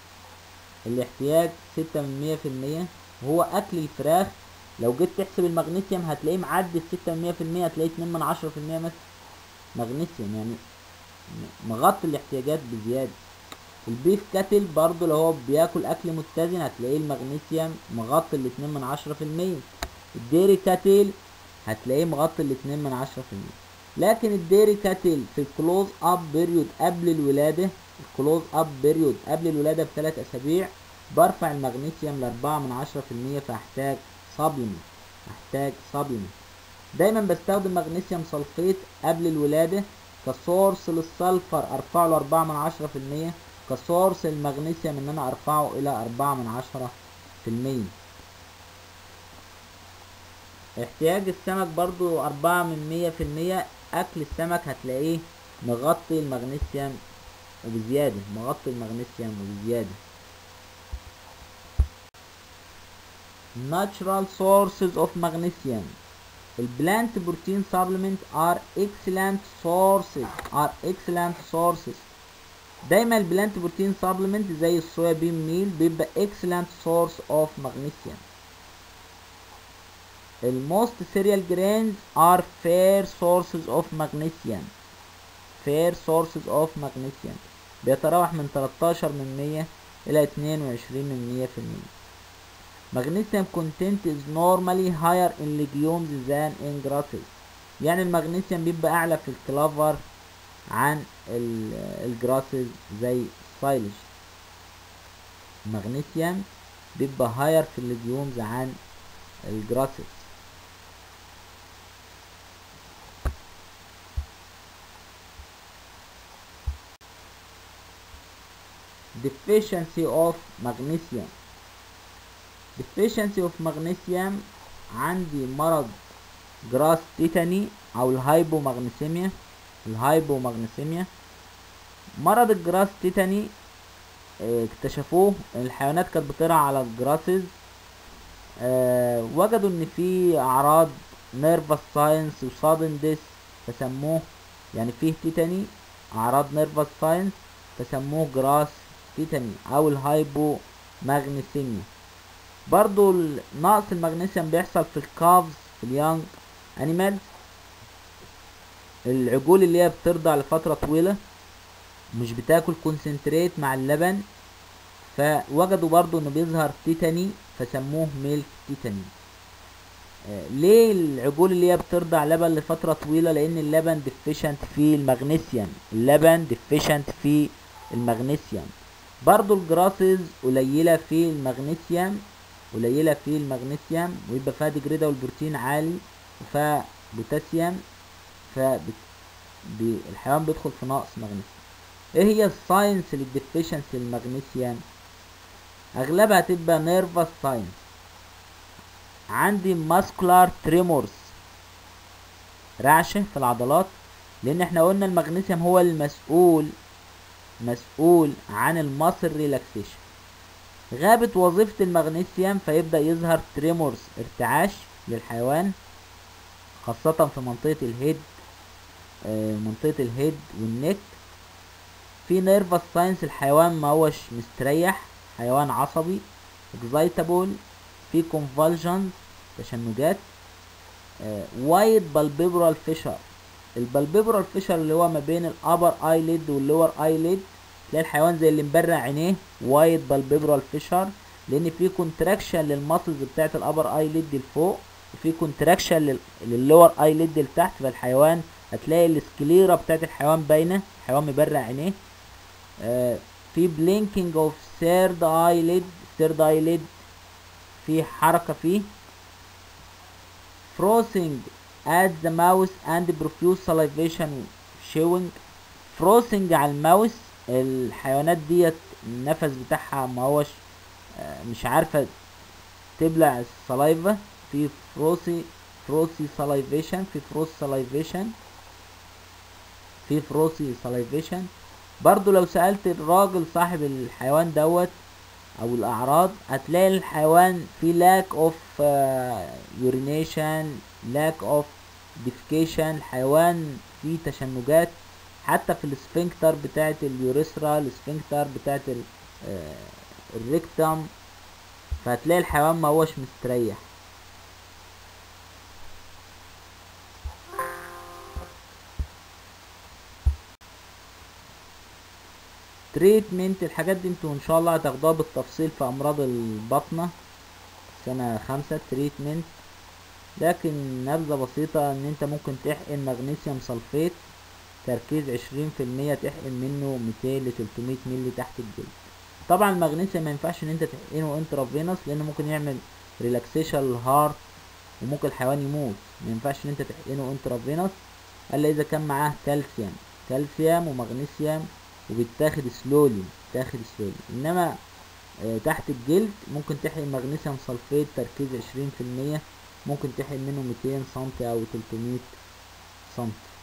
الاحتياج ستة من مية في المية وهو اكل الفراخ لو جيت تحسب المغنيسيوم هتلاقيه معدي الستة من مية في المية هتلاقيه اتنين من عشرة في المية مثلا مغنيسيوم يعني م- مغطي الاحتياجات بزيادة البيف كاتل برضو لو هو بياكل اكل متزن هتلاقيه المغنيسيوم مغطي الاتنين من عشرة في المية الديري كاتل هتلاقيه مغطي الاتنين من عشرة في المية لكن الديري كاتل في الكلوز اب بيريود قبل الولادة الكلوز اب بيريود قبل الولادة بثلاث اسابيع برفع المغنيسيوم لأربعة من عشرة في المية فاحتاج سبلمنت احتاج سبلمنت دايما بستخدم مغنيسيوم سلفيت قبل الولادة كسورس للسلفر ارفعه لأربعة من عشرة في المية كسورس المغنيسيوم ان انا ارفعه الى أربعة من عشرة في المية احتياج السمك برضو أربعة من مية في المية أكل السمك هتلاقيه مغطي المغنيسيوم وبزيادة مغطي المغنيسيوم وبزيادة natural sources of magnesium البلانت بروتين supplement are excellent sources are excellent sources دايما البلانت بروتين supplement زي الصويا بين ميل بيبقى excellent source of magnesium الموست cereal grains are fair sources of magnesium fair sources of magnesium بيتراوح من 13 من 100 إلى 22 من 100 في المية magnesium content is normally higher in legumes than in grasses يعني المغنيسيوم بيبقى أعلى في الكلافر عن الجراسز زي السايلج المغنيسيوم بيبقى هاير في الليجيومز عن الجراسز deficiency of magnesium deficiency of magnesium عندي مرض جراس تيتاني او الهايبومغنيسيميا الهايبومغنيسيميا مرض الجراس تيتاني اه، اكتشفوه الحيوانات كانت بترعى على الجراسز اه، وجدوا ان في اعراض نيرفس ساينس وصادن ديس فسموه يعني فيه تيتاني اعراض نيرفس ساينس فسموه جراس تيتاني او الهايبو ماغنيسيميا برضو ال- نقص المغنيسيوم بيحصل في الكافز في اليانج انيمالز العجول اللي هي بترضع لفترة طويلة مش بتاكل كونسنتريت مع اللبن فوجدوا برضو انه بيظهر تيتاني فسموه ميلك تيتاني آه، ليه العجول اللي هي بترضع لبن لفترة طويلة لان اللبن ديفيشنت فيه المغنيسيوم اللبن ديفيشنت فيه المغنيسيوم برضو الجراسز قليلة في المغنيسيوم قليلة في المغنيسيوم ويبقى فيها ديجريدا والبروتين عالي وفيها بوتاسيوم فالحيوان بيدخل في نقص مغنيسيوم ايه هي الساينس للديفيشنسي المغنيسيوم اغلبها تبقى نيرفس ساينس عندي ماسكولار تريمورز رعشة في العضلات لان احنا قلنا المغنيسيوم هو المسؤول مسؤول عن الماسل ريلاكسيشن غابت وظيفة المغنيسيوم فيبدأ يظهر تريمورز ارتعاش للحيوان خاصة في منطقة الهيد آه، منطقة الهيد والنك في نيرفس ساينس الحيوان ما هوش مستريح حيوان عصبي اكزايتابل في كونفالجنز تشنجات وايد بالبيبرال فيشر البالبيبرال فيشر اللي هو ما بين الابر ايليد واللور ايليد تلاقي الحيوان زي اللي مبرع عينيه وايد بالبيبرال فيشر لان في كونتراكشن للماسلز بتاعت الابر ايليد لفوق وفي كونتراكشن للور ايليد لتحت فالحيوان هتلاقي السكليرا بتاعت الحيوان باينه الحيوان مبرع عينيه آه في بلينكينج اوف ثيرد ايليد ثيرد ايليد في حركه فيه frothing at the mouth and profuse salivation showing frothing على الماوس الحيوانات ديت النفس بتاعها ما هوش آه، مش عارفة تبلع السلايفا في فروسي فروسي سلايفيشن في فروس سلايفيشن في فروسي سلايفيشن برضو لو سألت الراجل صاحب الحيوان دوت او الاعراض هتلاقي الحيوان في lack of uh, urination lack of defecation الحيوان فيه تشنجات حتى في السفنكتر بتاعت اليوريثرا السفنكتر بتاعت ال- آه، الريكتم فهتلاقي الحيوان ما هوش مستريح تريتمنت الحاجات دي انتوا ان شاء الله هتاخدوها بالتفصيل في امراض البطنة سنة خمسة تريتمنت لكن نبذة بسيطة ان انت ممكن تحقن مغنيسيوم سلفيت تركيز عشرين في المية تحقن منه ميتين لتلتمية ملي تحت الجلد طبعا المغنيسيوم ما ينفعش ان انت تحقنه انترافينوس لانه ممكن يعمل ريلاكسيشن للهارت وممكن الحيوان يموت ما ينفعش ان انت تحقنه انترافينوس الا اذا كان معاه كالسيوم كالسيوم ومغنيسيوم وبيتاخد سلولي بيتاخد سلولي انما آه، تحت الجلد ممكن تحقن مغنيسيوم سلفيت تركيز عشرين في المية ممكن تحقن منه ميتين سنتي او تلتمية سنتي